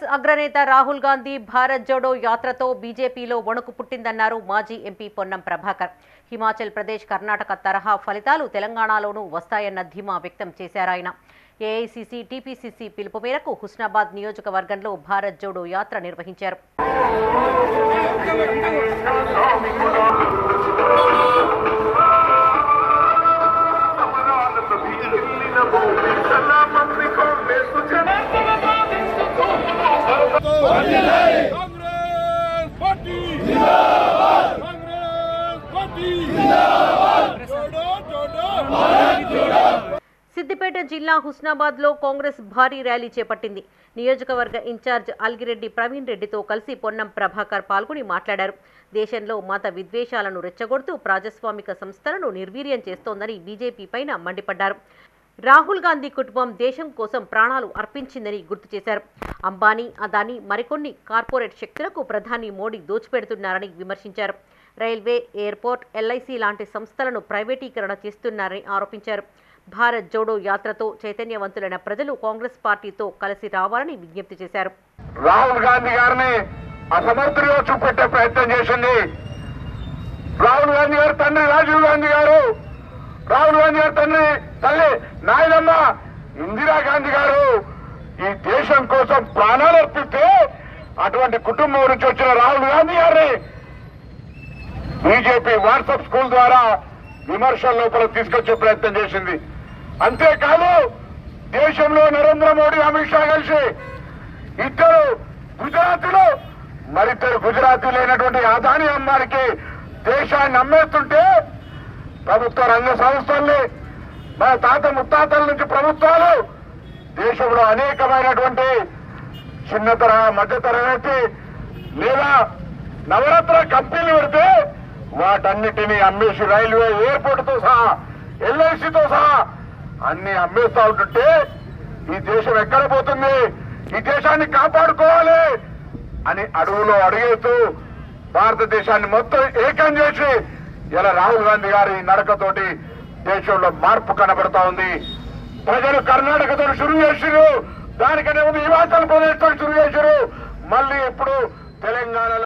కాంగ్రెస్ అగ్రనేత రాహుల్ గాంధీ భారత్ జోడో యాత్రతో బీజేపీలో వణుకు పుట్టిందన్నారు మాజీ ఎంపీ పొన్నం ప్రభాకర్ హిమాచల్ ప్రదేశ్ కర్ణాటక తరహా ఫలితాలు తెలంగాణలోనూ వస్తాయన్న ధీమా వ్యక్తం చేశారాయన ఏఐసీసీ టీపీసీసీ పిలుపు మేరకు హుస్నాబాద్ నియోజకవర్గంలో భారత్ జోడో యాత్ర నిర్వహించారు कांग्रेस पार्टी जिंदाबाद कांग्रेस पार्टी जिंदाबाद जोड़ो जोड़ो సిద్దిపేట జిల్లా హుస్నాబాద్ లో కాంగ్రెస్ భారీ ర్యాలీ చేపట్టింది నియోజకవర్గ ఇన్ఛార్జ్ అల్గిరెడ్డి ప్రవీణ్ రెడ్డితో కలిసి పొన్నం ప్రభాకర్ పాల్గొని మాట్లాడారు దేశంలో మత విద్వేషాలను రెచ్చగొడుతూ ప్రజాస్వామిక సంస్థలను నిర్వీర్యం చేస్తోందని బీజేపీ పైన మండిపడ్డారు రాహుల్ గాంధీ కుటుంబం దేశం కోసం ప్రాణాలు అర్పించిందని గుర్తు చేశారు అంబానీ అదానీ మరికొన్ని కార్పొరేట్ శక్తులకు ప్రధాని మోడీ దోచిపెడుతున్నారని విమర్శించారు రైల్వే ఎయిర్పోర్ట్ ఎల్ఐసి లాంటి సంస్థలను ప్రైవేటీకరణ చేస్తున్నారని ఆరోపించారు భారత్ జోడో యాత్రతో చైతన్యవంతులైన ప్రజలు కాంగ్రెస్ పార్టీతో కలిసి రావాలని విజ్ఞప్తి చేశారు రాహుల్ గాంధీ గారిని అసమర్థుడిగా చూపెట్టే ప్రయత్నం చేసింది రాహుల్ గాంధీ గారు తండ్రి రాజీవ్ గాంధీ గారు రాహుల్ గాంధీ గారు తండ్రి తల్లి నాయనమ్మ ఇందిరాగాంధీ గారు ఈ దేశం కోసం ప్రాణాలు అర్పిస్తే అటువంటి కుటుంబం నుంచి వచ్చిన రాహుల్ గాంధీ గారిని బీజేపీ వాట్సాప్ స్కూల్ ద్వారా విమర్శల లోపల తీసుకొచ్చే ప్రయత్నం చేసింది అంతేకాదు దేశంలో నరేంద్ర మోడీ అమిత్ షా కలిసి ఇద్దరు గుజరాతీలు మరిద్దరు గుజరాతీలైనటువంటి అదాని అమ్మానికి దేశాన్ని అమ్మేస్తుంటే ప్రభుత్వ రంగ సంస్థల్ని మన తాత ముత్తాతల నుంచి ప్రభుత్వాలు దేశంలో అనేకమైనటువంటి చిన్న తరహా మధ్య తరగతి లేదా నవరత్న కంపెనీలు పెడితే వాటన్నిటినీ అమ్మేసి రైల్వే ఎయిర్పోర్ట్ తో సహా ఎల్ఐసితో సహా అన్ని అమ్మేస్తా ఉంటుంటే ఈ దేశం ఎక్కడ పోతుంది ఈ దేశాన్ని కాపాడుకోవాలి అని అడుగులో అడిగేస్తూ భారతదేశాన్ని మొత్తం ఏకం చేసి ఇలా రాహుల్ గాంధీ గారి నడకతోటి దేశంలో మార్పు కనబడతా ఉంది ప్రజలు కర్ణాటకతో షురు చేసిరు దానికనే ముందు హిమాచల్ ప్రదేశ్ తో షురు చేసిరు మళ్ళీ ఇప్పుడు తెలంగాణలో